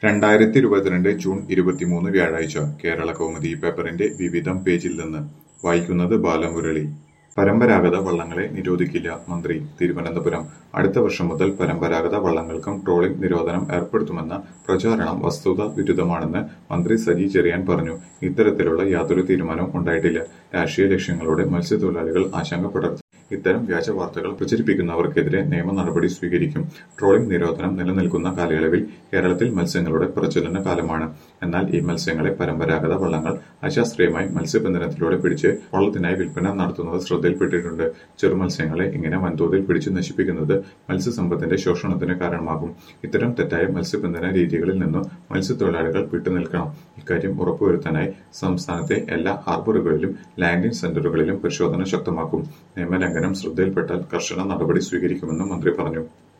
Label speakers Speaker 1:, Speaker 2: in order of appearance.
Speaker 1: രണ്ടായിരത്തി ഇരുപത്തിരണ്ട് ജൂൺ ഇരുപത്തിമൂന്ന് വ്യാഴാഴ്ച കേരള കൗമുദി പേപ്പറിന്റെ വിവിധം പേജിൽ നിന്ന് വായിക്കുന്നത് ബാലമുരളി പരമ്പരാഗത വള്ളങ്ങളെ നിരോധിക്കില്ല മന്ത്രി തിരുവനന്തപുരം അടുത്ത വർഷം മുതൽ പരമ്പരാഗത വള്ളങ്ങൾക്കും ട്രോളിംഗ് നിരോധനം ഏർപ്പെടുത്തുമെന്ന പ്രചാരണം വസ്തുത വിരുദ്ധമാണെന്ന് മന്ത്രി സജി ചെറിയാൻ പറഞ്ഞു ഇത്തരത്തിലുള്ള യാതൊരു തീരുമാനവും ഉണ്ടായിട്ടില്ല രാഷ്ട്രീയ ലക്ഷ്യങ്ങളോടെ മത്സ്യത്തൊഴിലാളികൾ ആശങ്ക പടർത്തി ഇത്തരം വ്യാജ വാർത്തകൾ പ്രചരിപ്പിക്കുന്നവർക്കെതിരെ നിയമ നടപടി സ്വീകരിക്കും ട്രോളിംഗ് നിരോധനം നിലനിൽക്കുന്ന കാലയളവിൽ കേരളത്തിൽ മത്സ്യങ്ങളുടെ പ്രചലന കാലമാണ് എന്നാൽ ഈ മത്സ്യങ്ങളെ പരമ്പരാഗത വള്ളങ്ങൾ അശാസ്ത്രീയമായി മത്സ്യബന്ധനത്തിലൂടെ പിടിച്ച് വള്ളത്തിനായി വിൽപ്പന നടത്തുന്നത് ശ്രദ്ധയിൽപ്പെട്ടിട്ടുണ്ട് ചെറുമത്സ്യങ്ങളെ ഇങ്ങനെ വൻതോതിൽ പിടിച്ച് നശിപ്പിക്കുന്നത് മത്സ്യസമ്പത്തിന്റെ ശോഷണത്തിന് കാരണമാകും ഇത്തരം തെറ്റായ മത്സ്യബന്ധന രീതികളിൽ നിന്നും മത്സ്യത്തൊഴിലാളികൾ വിട്ടുനിൽക്കണം ഇക്കാര്യം ഉറപ്പുവരുത്താനായി സംസ്ഥാനത്തെ എല്ലാ ഹാർബറുകളിലും ലാൻഡിംഗ് സെന്ററുകളിലും പരിശോധന ശക്തമാക്കും നിയമലംഘനം ശ്രദ്ധയിൽപ്പെട്ടാൽ കർശന നടപടി സ്വീകരിക്കുമെന്നും മന്ത്രി പറഞ്ഞു